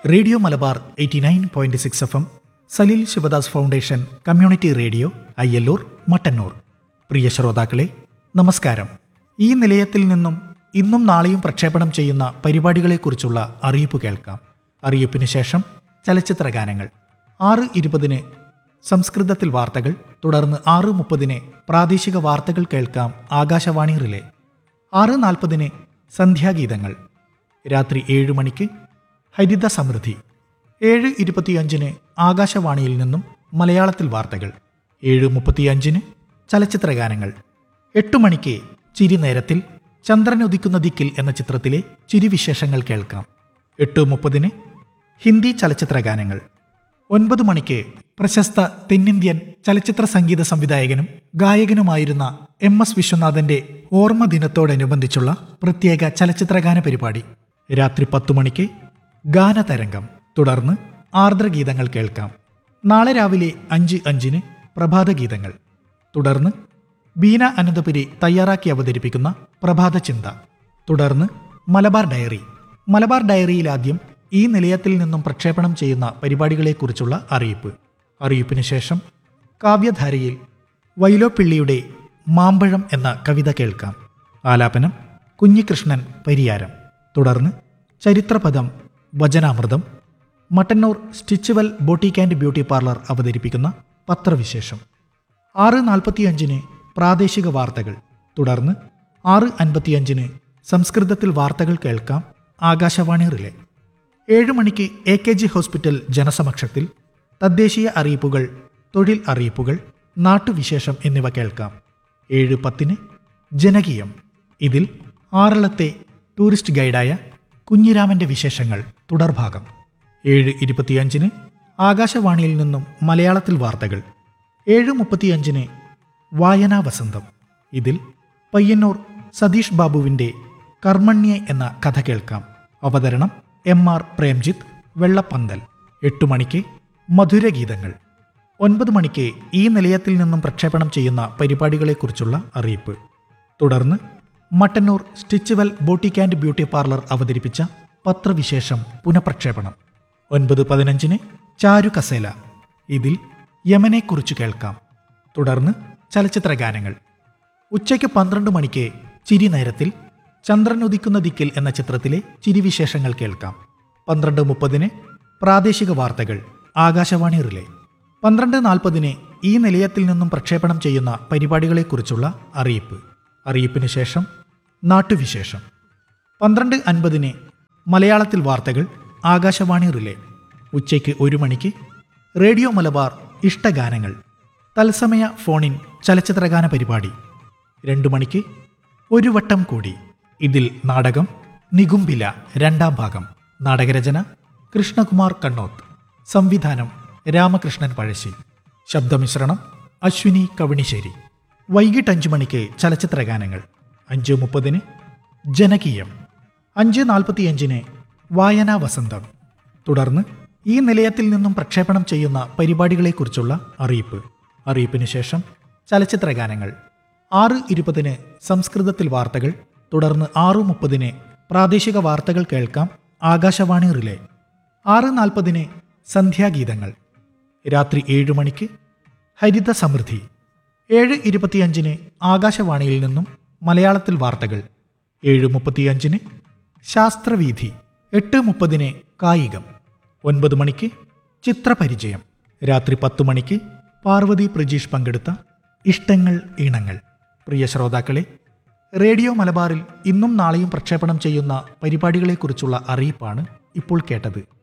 radio Malabar eighty nine point six F M Saleel Shivadas foundation community radio Ayyalloor Mattannur പ്രിയ ശ്രോതാക്കളെ നമസ്കാരം ഈ നിലയത്തിൽ നിന്നും ഇന്നും നാളെയും പ്രക്ഷേപണം ചെയ്യുന്ന പരിപാടികളെക്കുറിച്ചുള്ള അറിയിപ്പ് കേൾക്കാം അറിയിപ്പിന് ശേഷം ചലച്ചിത്ര ഗാനങ്ങൾ ആറ് ഇരുപതിന് സംസ്കൃതത്തിൽ വാർത്തകൾ തുടർന്ന് ആറ് മുപ്പതിന് പ്രാദേശിക വാർത്തകൾ കേൾക്കാം ആകാശവാണി റിലേ ആറ് നാൽപ്പതിന് സന്ധ്യാഗീതങ്ങൾ രാത്രി ഏഴ് മണിക്ക് ഹരിത സമൃദ്ധി ഏഴ് ഇരുപത്തിയഞ്ചിന് ആകാശവാണിയിൽ നിന്നും മലയാളത്തിൽ വാർത്തകൾ ഏഴ് മുപ്പത്തിയഞ്ചിന് ചലച്ചിത്ര ഗാനങ്ങൾ എട്ട് മണിക്ക് ചിരി നേരത്തിൽ ചന്ദ്രൻ ഉദിക്കുന്ന ദിക്കിൽ എന്ന ചിത്രത്തിലെ ചിരിവിശേഷങ്ങൾ കേൾക്കാം എട്ട് മുപ്പതിന് ഹിന്ദി ചലച്ചിത്ര ഗാനങ്ങൾ ഒൻപത് മണിക്ക് പ്രശസ്ത തെന്നിന്ത്യൻ ചലച്ചിത്ര സംഗീത സംവിധായകനും ഗായകനുമായിരുന്ന എം എസ് വിശ്വനാഥന്റെ ഓർമ്മ ദിനത്തോടനുബന്ധിച്ചുള്ള പ്രത്യേക ചലച്ചിത്രഗാന പരിപാടി രാത്രി പത്തു മണിക്ക് ഗാനതരംഗം തുടർന്ന് ആർദ്രഗീതങ്ങൾ കേൾക്കാം നാളെ രാവിലെ അഞ്ച് അഞ്ചിന് പ്രഭാതഗീതങ്ങൾ തുടർന്ന് ബീന അനന്തപുരി തയ്യാറാക്കി അവതരിപ്പിക്കുന്ന പ്രഭാത ചിന്ത തുടർന്ന് മലബാർ ഡയറി മലബാർ ഡയറിയിൽ ആദ്യം ഈ നിലയത്തിൽ നിന്നും പ്രക്ഷേപണം ചെയ്യുന്ന പരിപാടികളെക്കുറിച്ചുള്ള അറിയിപ്പ് അറിയിപ്പിന് ശേഷം കാവ്യധാരയിൽ വൈലോപ്പിള്ളിയുടെ മാമ്പഴം എന്ന കവിത കേൾക്കാം ആലാപനം കുഞ്ഞികൃഷ്ണൻ പരിയാരം തുടർന്ന് ചരിത്രപദം വചനാമൃതം Mattannur Stitchual boutique and beauty parlour അവതരിപ്പിക്കുന്ന പത്രവിശേഷം ആറ് നാൽപ്പത്തിയഞ്ചിന് പ്രാദേശിക വാർത്തകൾ തുടർന്ന് ആറ് അൻപത്തിയഞ്ചിന് സംസ്കൃതത്തിൽ വാർത്തകൾ കേൾക്കാം ആകാശവാണി റിലേ ഏഴ് മണിക്ക് എ കെ ജി ഹോസ്പിറ്റൽ ജനസമക്ഷത്തിൽ തദ്ദേശീയ അറിയിപ്പുകൾ തൊഴിൽ അറിയിപ്പുകൾ നാട്ടുവിശേഷം എന്നിവ കേൾക്കാം ഏഴ് പത്തിന് ജനകീയം ഇതിൽ ആറളത്തെ ടൂറിസ്റ്റ് ഗൈഡായ കുഞ്ഞിരാമന്റെ വിശേഷങ്ങൾ തുടർഭാഗം ഏഴ് ഇരുപത്തിയഞ്ചിന് ആകാശവാണിയിൽ നിന്നും മലയാളത്തിൽ വാർത്തകൾ ഏഴ് മുപ്പത്തിയഞ്ചിന് വായനാ വസന്തം ഇതിൽ പയ്യന്നൂർ സതീഷ് ബാബുവിൻ്റെ കർമ്മണ്യെ എന്ന കഥ കേൾക്കാം അവതരണം എം ആർ പ്രേംജിത്ത് വെള്ളപ്പന്തൽ എട്ടു മണിക്ക് മധുരഗീതങ്ങൾ ഒൻപത് മണിക്ക് ഈ നിലയത്തിൽ നിന്നും പ്രക്ഷേപണം ചെയ്യുന്ന പരിപാടികളെക്കുറിച്ചുള്ള അറിയിപ്പ് തുടർന്ന് Mattannur Stitchual boutique and beauty parlour അവതരിപ്പിച്ച പത്രവിശേഷം പുനഃപ്രക്ഷേപണം ഒൻപത് പതിനഞ്ചിന് ചാരു കസേല ഇതിൽ യമനെക്കുറിച്ച് കേൾക്കാം തുടർന്ന് ചലച്ചിത്ര ഗാനങ്ങൾ ഉച്ചയ്ക്ക് പന്ത്രണ്ട് മണിക്ക് ചിരി നേരത്തിൽ ചന്ദ്രൻ ഉദിക്കുന്ന ദിക്കിൽ എന്ന ചിത്രത്തിലെ ചിരിവിശേഷങ്ങൾ കേൾക്കാം പന്ത്രണ്ട് മുപ്പതിന് പ്രാദേശിക വാർത്തകൾ ആകാശവാണി റിലേ പന്ത്രണ്ട് നാൽപ്പതിന് ഈ നിലയത്തിൽ നിന്നും പ്രക്ഷേപണം ചെയ്യുന്ന പരിപാടികളെക്കുറിച്ചുള്ള അറിയിപ്പ് അറിയിപ്പിന് ശേഷം നാട്ടുവിശേഷം പന്ത്രണ്ട് അൻപതിന് മലയാളത്തിൽ വാർത്തകൾ ആകാശവാണി റിലേ ഉച്ചയ്ക്ക് ഒരു മണിക്ക് റേഡിയോ മലബാർ ഇഷ്ടഗാനങ്ങൾ തത്സമയ ഫോണിൻ ചലച്ചിത്രഗാന പരിപാടി രണ്ടു മണിക്ക് ഒരു വട്ടം കൂടി ഇതിൽ നാടകം നികുംബില രണ്ടാം ഭാഗം നാടകരചന കൃഷ്ണകുമാർ കണ്ണോത്ത് സംവിധാനം രാമകൃഷ്ണൻ പഴശ്ശി ശബ്ദമിശ്രണം അശ്വിനി കവണിശ്ശേരി വൈകിട്ട് അഞ്ചു മണിക്ക് ചലച്ചിത്ര ഗാനങ്ങൾ അഞ്ച് മുപ്പതിന് ജനകീയം അഞ്ച് നാൽപ്പത്തിയഞ്ചിന് വായനാ വസന്തം തുടർന്ന് ഈ നിലയത്തിൽ നിന്നും പ്രക്ഷേപണം ചെയ്യുന്ന പരിപാടികളെക്കുറിച്ചുള്ള അറിയിപ്പ് അറിയിപ്പിന് ശേഷം ചലച്ചിത്ര ഗാനങ്ങൾ ആറ് ഇരുപതിന് സംസ്കൃതത്തിൽ വാർത്തകൾ തുടർന്ന് ആറ് മുപ്പതിന് പ്രാദേശിക വാർത്തകൾ കേൾക്കാം ആകാശവാണി റിലേ ആറ് നാൽപ്പതിന് സന്ധ്യാഗീതങ്ങൾ രാത്രി ഏഴ് മണിക്ക് ഹരിത സമൃദ്ധി ഏഴ് ഇരുപത്തിയഞ്ചിന് ആകാശവാണിയിൽ നിന്നും മലയാളത്തിൽ വാർത്തകൾ ഏഴ് മുപ്പത്തിയഞ്ചിന് ശാസ്ത്രവീഥി എട്ട് മുപ്പതിന് കായികം ഒൻപത് മണിക്ക് ചിത്രപരിചയം രാത്രി പത്ത് മണിക്ക് പാർവതി പ്രജീഷ് പങ്കെടുത്ത ഇഷ്ടങ്ങൾ ഈണങ്ങൾ പ്രിയ ശ്രോതാക്കളെ റേഡിയോ മലബാറിൽ ഇന്നും നാളെയും പ്രക്ഷേപണം ചെയ്യുന്ന പരിപാടികളെക്കുറിച്ചുള്ള അറിയിപ്പാണ് ഇപ്പോൾ കേട്ടത്